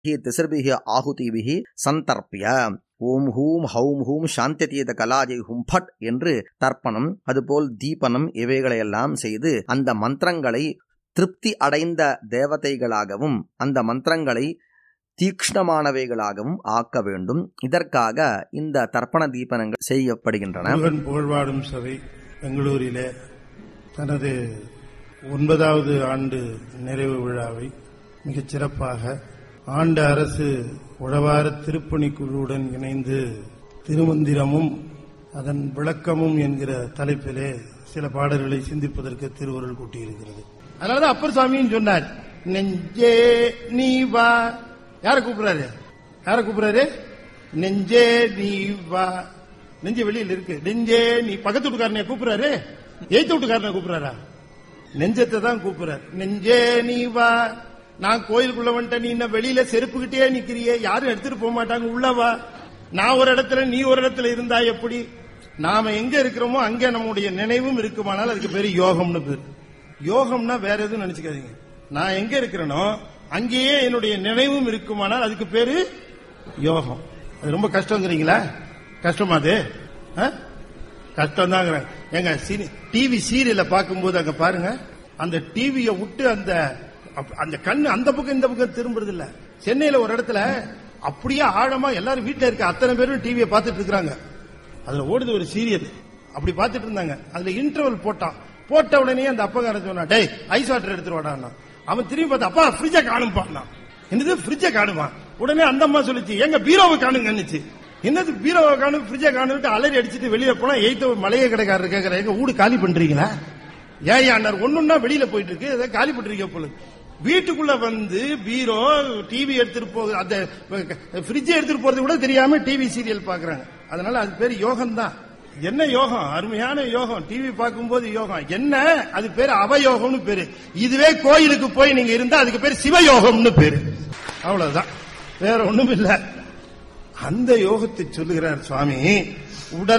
he திசிர்பிஹி ஆகுதிபிஹி சந்தர்ப்பிய ஓம் ஹூம் ஹௌம் ஹூம் சாந்தியதீத கலாஜை ஹும் ஃபட் என்று தர்ப்பணம் அதுபோல் தீபனம் இவைகளையெல்லாம் செய்து அந்த மந்திரங்களை திருப்தி அடைந்த தேவதைகளாகவும் அந்த மந்திரங்களை தீக்ஷ்ணமானவைகளாகவும் ஆக்க வேண்டும் இதற்காக இந்த தர்ப்பண தீபனங்கள் செய்யப்படுகின்றன முருகன் புகழ்வாடும் சபை பெங்களூரிலே தனது ஒன்பதாவது ஆண்டு நிறைவு விழாவை மிகச் சிறப்பாக ஆண்டு அரசு உழவார திருப்பணிக்குழுவுடன் இணைந்து திருமந்திரமும் அதன் விளக்கமும் என்கிற தலைப்பிலே சில பாடல்களை சிந்திப்பதற்கு திருவுருள் கூட்டியிருக்கிறது அதனாலதான் அப்பர் சாமியும் சொன்னார் நெஞ்சே நீ வா யார கூப்பிடுறாரு யார கூப்பிடுறாரு நெஞ்சே நீ வா நெஞ்சு வெளியில இருக்கு நெஞ்சே நீ பக்கத்து வீட்டுக்காரனை கூப்பிடுறாரு எய்த்து வீட்டுக்காரனை கூப்பிடுறாரா நெஞ்சத்தை தான் கூப்பிடுறாரு நெஞ்சே நீ வா நான் கோயிலுக்குள்ள வந்துட்டேன் நீ இன்னும் வெளியில செருப்புக்கிட்டே நிக்கிறியே யாரும் எடுத்துட்டு போக மாட்டாங்க உள்ள வா நான் ஒரு இடத்துல நீ ஒரு இடத்துல இருந்தா எப்படி நாம எங்க இருக்கிறோமோ அங்க நம்முடைய நினைவும் இருக்குமானால் அதுக்கு பேரு யோகம்னு பேரு யோகம்னா வேற எதுவும் நினைச்சுக்காதீங்க நான் எங்க இருக்கிறேனோ அங்கேயே என்னுடைய நினைவும் இருக்குமானால் அதுக்கு பேரு யோகம் அது ரொம்ப கஷ்டங்கிறீங்களா கஷ்டமா அது கஷ்டம் தாங்க எங்க டிவி சீரியல பார்க்கும்போது அங்க பாருங்க அந்த டிவியை விட்டு அந்த அப்- அந்த கண்ணு அந்த பக்கம் இந்த பக்கம் திரும்புறது இல்ல சென்னையில ஒரு இடத்துல அப்படியே ஆழமா எல்லாரும் வீட்டுல இருக்க அத்தனை பேரும் டிவியை பார்த்துட்டு இருக்காங்க அதுல ஓடுது ஒரு சீரியல் அப்படி பார்த்துட்டு இருந்தாங்க அதுல இன்டர்வல் போட்டான் போட்ட உடனே அந்த அப்பகாரன் சொன்னா டேய் ஐஸ் வாட்டர் எடுத்துட்டு வாடான்னா அவன் திரும்பி பார்த்து அப்பா ஃப்ரிட்ஜ காணும்பான்னா என்னது ஃப்ரிட்ஜ காணுமா உடனே அந்த அம்மா சொல்லிச்சு எங்க பீரோவை காணுங்கன்னுச்சு என்னது பீரோவை காணும் ஃப்ரிட்ஜ காணுட்டு அலறி அடிச்சிட்டு வெளியில போனா எய்த்த மளிகை கடைக்காரர் கேக்குற எங்க வீடு காலி பண்றீங்களா ஏன் அண்ணார் ஒண்ணுன்னா வெளியில போயிட்டு இருக்கு ஏதோ காலி பண்றீங்க போல வீட்டுக்குள்ள வந்து பீரோ டிவி எடுத்துட்டு போகுது அந்த ஃப்ரிட்ஜ் எடுத்துட்டு போறது கூட தெரியாம டிவி சீரியல் பாக்குறாங்க அதனால அது பேர் யோகம் தான் என்ன யோகம் அருமையான யோகம் டிவி பார்க்கும்போது யோகம் என்ன அது பேரு அவயோகம்னு பேரு இதுவே கோயிலுக்கு போய் நீங்க இருந்தா அதுக்கு பேர் சிவயோகம்னு பேரு அவ்வளவுதான் வேற ஒண்ணும் இல்ல அந்த யோகத்தை சொல்லுகிறார் சுவாமி உடல்